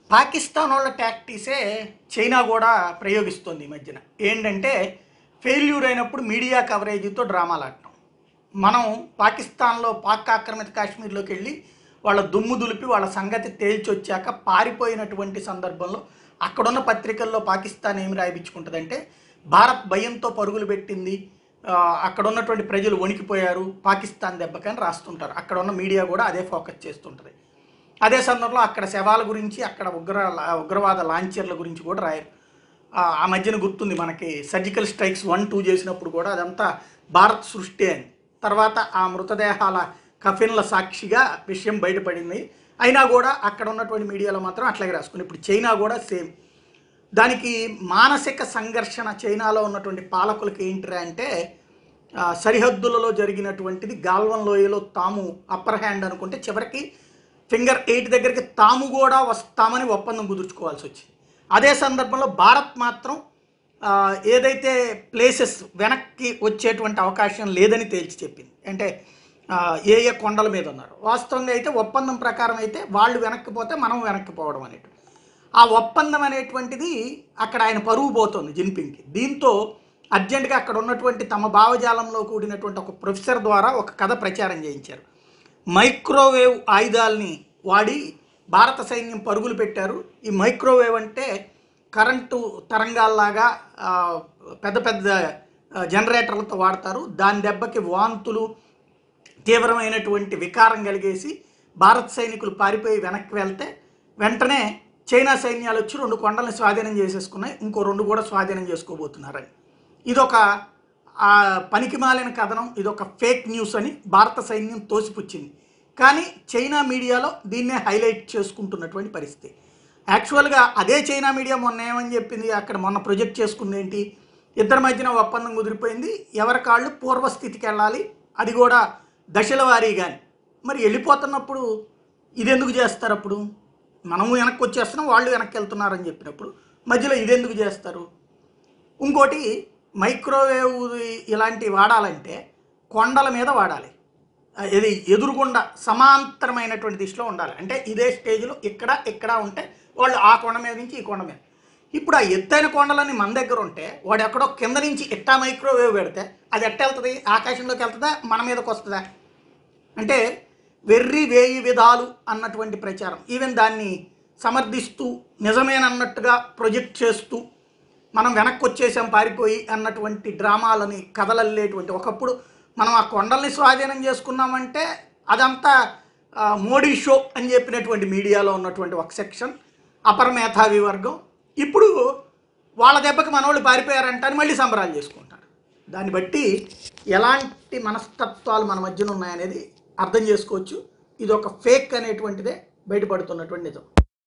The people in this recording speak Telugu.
పాకిస్తాన్ వాళ్ళ టాక్టీసే చైనా కూడా ప్రయోగిస్తోంది ఈ మధ్యన ఏంటంటే ఫెయిల్యూర్ అయినప్పుడు మీడియా కవరేజీతో డ్రామాలు ఆడటం మనం పాకిస్తాన్లో పాక్ ఆక్రమిత కాశ్మీర్లోకి వెళ్ళి వాళ్ళ దుమ్ము దులిపి వాళ్ళ సంగతి తేల్చొచ్చాక పారిపోయినటువంటి సందర్భంలో అక్కడున్న పత్రికల్లో పాకిస్తాన్ ఏమి రాయించుకుంటుందంటే భారత్ భయంతో పరుగులు పెట్టింది ఆ, అక్కడ ఉన్నటువంటి ప్రజలు వణికిపోయారు పాకిస్తాన్ దెబ్బకని రాస్తుంటారు అక్కడ ఉన్న మీడియా కూడా అదే ఫోకస్ చేస్తుంటుంది అదే సందర్భంలో అక్కడ శవాల గురించి అక్కడ ఉగ్ర ఉగ్రవాద లాంచర్ల గురించి కూడా రాయరు ఆ ఆ మధ్యన గుర్తుంది మనకి సర్జికల్ స్ట్రైక్స్ వన్ టూ చేసినప్పుడు కూడా అదంతా భారత్ సృష్టి అని తర్వాత ఆ మృతదేహాల కఫిన్ల సాక్షిగా విషయం బయటపడింది అయినా కూడా అక్కడ ఉన్నటువంటి మీడియాలో మాత్రం అట్లాగే రాసుకుని ఇప్పుడు చైనా కూడా సేమ్ దానికి మానసిక సంఘర్షణ చైనాలో ఉన్నటువంటి పాలకులకి ఏంటిరా అంటే ఆ, సరిహద్దులలో జరిగినటువంటిది గాల్వన్ లోయలో తాము అప్పర్ హ్యాండ్ అనుకుంటే చివరికి ఫింగర్ ఎయిట్ దగ్గరికి తాము కూడా వస్తామని ఒప్పందం కుదుర్చుకోవాల్సి వచ్చింది అదే సందర్భంలో భారత్ మాత్రం ఆ, ఏదైతే ప్లేసెస్ వెనక్కి వచ్చేటువంటి అవకాశం లేదని తేల్చి చెప్పింది అంటే ఆ, ఏ ఏ కొండల మీద ఉన్నారు వాస్తవంగా అయితే ఒప్పందం ప్రకారం అయితే వాళ్ళు వెనక్కి పోతే మనం వెనక్కి పోవడం అనేటువంటి ఆ ఒప్పందం అనేటువంటిది అక్కడ ఆయన పరువు పోతుంది జిన్పింగ్కి దీంతో అర్జెంటుగా అక్కడ ఉన్నటువంటి తమ భావజాలంలో కూడినటువంటి ఒక ప్రొఫెసర్ ద్వారా ఒక కథ ప్రచారం చేయించారు మైక్రోవేవ్ ఆయుధాలని వాడి భారత సైన్యం పరుగులు పెట్టారు ఈ మైక్రోవేవ్ అంటే కరెంటు తరంగాల్లాగా ఆ, పెద్ద పెద్ద ఆ, జనరేటర్లతో వాడతారు దాని దెబ్బకి వాంతులు తీవ్రమైనటువంటి వికారం కలిగేసి భారత సైనికులు పారిపోయి వెనక్కి వెళ్తే వెంటనే చైనా సైన్యాలు వచ్చి రెండు కొండల్ని స్వాధీనం చేసేసుకున్నాయి ఇంకో రెండు కూడా స్వాధీనం చేసుకోబోతున్నారని ఇదొక ఆ పనికి మాలిన కథనం ఇదొక ఫేక్ న్యూస్ అని భారత సైన్యం తోసిపుచ్చింది కానీ చైనా మీడియాలో దీన్నే హైలైట్ చేసుకుంటున్నటువంటి పరిస్థితి యాక్చువల్గా అదే చైనా మీడియా మొన్న ఏమని చెప్పింది అక్కడ మొన్న ప్రొజెక్ట్ చేసుకుంది ఏంటి ఇద్దరి మధ్యన ఒప్పందం కుదిరిపోయింది ఎవరి కాళ్ళు పూర్వస్థితికి వెళ్ళాలి అది కూడా దశల వారీగాని మరి వెళ్ళిపోతున్నప్పుడు ఇది ఎందుకు చేస్తారు అప్పుడు మనము వెనక్కి వచ్చేస్తున్నాం వాళ్ళు వెనక్కి వెళ్తున్నారని చెప్పినప్పుడు మధ్యలో ఇది ఎందుకు చేస్తారు ఇంకోటి మైక్రోవేవ్ ఇలాంటివి వాడాలంటే కొండల మీద వాడాలి ఆ, ఇది ఎదురుగుండా సమాంతరమైనటువంటి దిశలో ఉండాలి అంటే ఇదే స్టేజ్లో ఇక్కడ ఇక్కడ ఉంటే వాళ్ళు ఆ కొండ మీద నుంచి ఈ కొండ మీద ఇప్పుడు ఆ ఎత్తైన కొండలన్నీ మన దగ్గర ఉంటే వాడు ఎక్కడో కింద నుంచి ఎట్టా మైక్రోవేవ్ పెడితే అది ఎట్ట వెళ్తుంది ఆకాశంలోకి వెళ్తుందా మన మీదకి వస్తుందా అంటే వెర్రి వేయి విధాలు అన్నటువంటి ప్రచారం ఈవెన్ దాన్ని సమర్థిస్తూ నిజమేనన్నట్టుగా ప్రొజెక్ట్ చేస్తూ మనం వెనక్కి వచ్చేసాం పారిపోయి అన్నటువంటి డ్రామాలని కథలల్లేటువంటి ఒకప్పుడు మనం ఆ కొండల్ని స్వాధీనం చేసుకున్నామంటే అదంతా ఆ, మోడీ షో అని చెప్పినటువంటి మీడియాలో ఉన్నటువంటి ఒక సెక్షన్ అపర మేధావి వర్గం ఇప్పుడు వాళ్ళ దెబ్బకి మనోళ్ళు పారిపోయారంట అని మళ్ళీ సంబరాలు చేసుకుంటారు దాన్ని బట్టి ఎలాంటి మనస్తత్వాలు మన మధ్యన ఉన్నాయనేది అర్థం చేసుకోవచ్చు ఇది ఒక ఫేక్ అనేటువంటిదే బయటపడుతున్నటువంటి నిజం